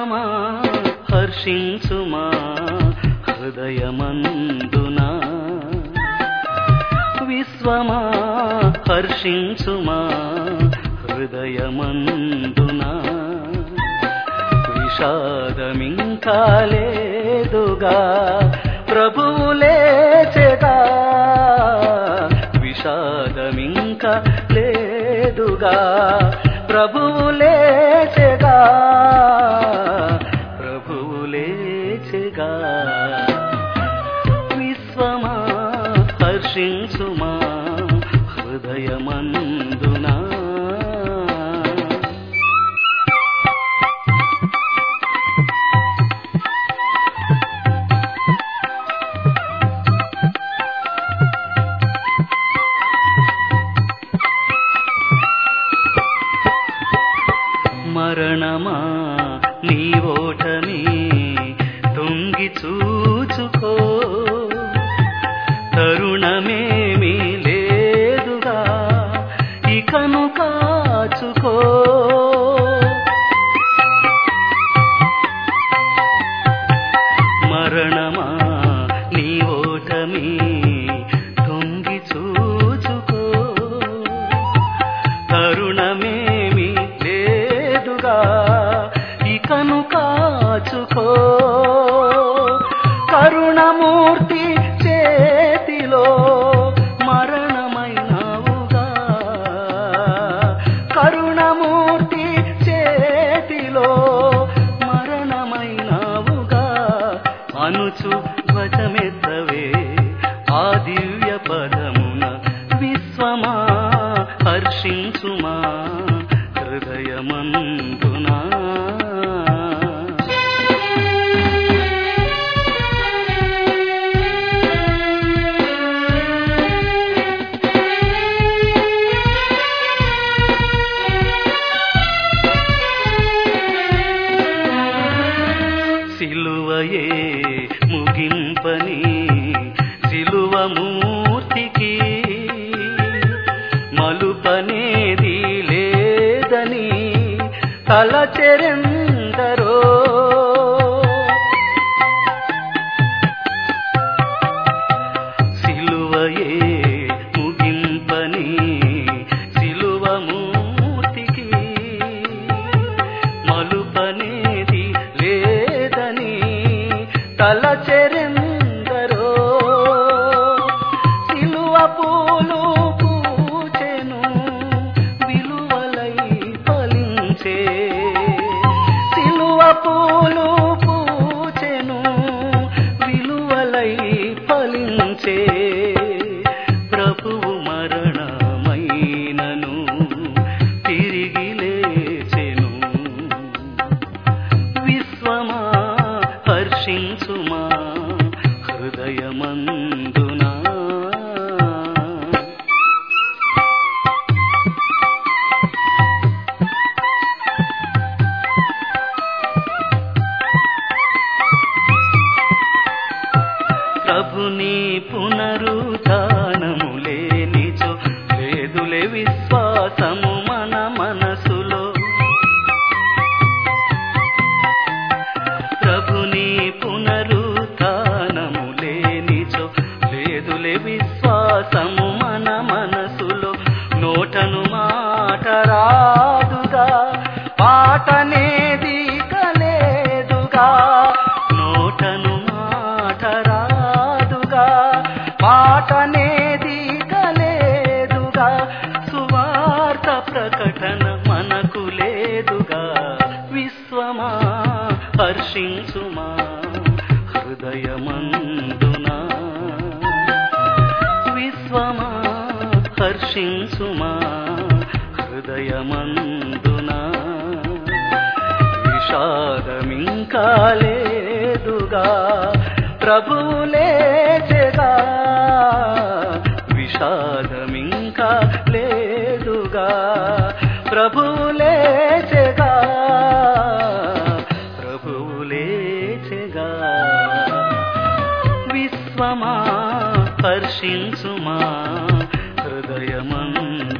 విశ్వమా హర్షించుమా హృదయమందునా విశ్వమా హర్షించుమా హృదయమందునా విషాదమింకా లేదుగా ప్రభువు లేచెగా విషాదమింకా లేదుగా ప్రభువు లేచెగా ప్రభువు లేచెగా విశ్వమా హర్షించుమా హృదయమందునా మరణమా నీ ఓటమి తొంగి చూచుకో తరుణమేమీ లేదుగా ఇకను కాచుకో మరణమా నీ ఓటమి తొంగి చూచుకో కరుణమేమి లేదుగా ఇకను కాచుకో కరుణమూర్తి చేతిలో మరణమైనవుగా కరుణమూర్తి చేతిలో మరణమైనవుగా అనుచు ధ్వజమెత్తవే ఆ దివ్య పదమున విశ్వమా హర్షించుమా హృదయమందునా సిలువయే ముగింపని సిలువ మూర్తికి మలుపనేది లేదని తలచెరెందరో సిలువయే ముగింపని సిలువ మూర్తికి మలుపనేది లేదని తలచెరెందరో సిలువ పూలు పూచెను విలువలై ఫలించే సిలువ పూలు పూచెను విలువలై ఫలించే ప్రభువు మరణమైనను తిరిగి లేచెను విశ్వమా హర్షించుమా హృదయమందునా ప్రభుని పునరుద్ధానము లేనిచో లేదులే విశ్వాసము మన మనసులో ప్రభుని పునరుద్ధానము లేనిచో లేదులే విశ్వాసము మన మనసులో నోటను మాట రాదుగా పాటనేది కలేదుగా నోటను మాట రాదుగా పాటనేది కలేదుగా సువార్త ప్రకటన మనకు లేదుగా విశ్వమా హర్షించుమా హృదయమందునా విశ్వమా హర్షించుమా హృదయమందునా విషాదమింకా లేదుగా ప్రభువు లేచెగా విషాదమింకా లేదుగా ప్రభువు లేచెగా ప్రభువు లేచెగా విశ్వమా హర్షించుమా హృదయమందునా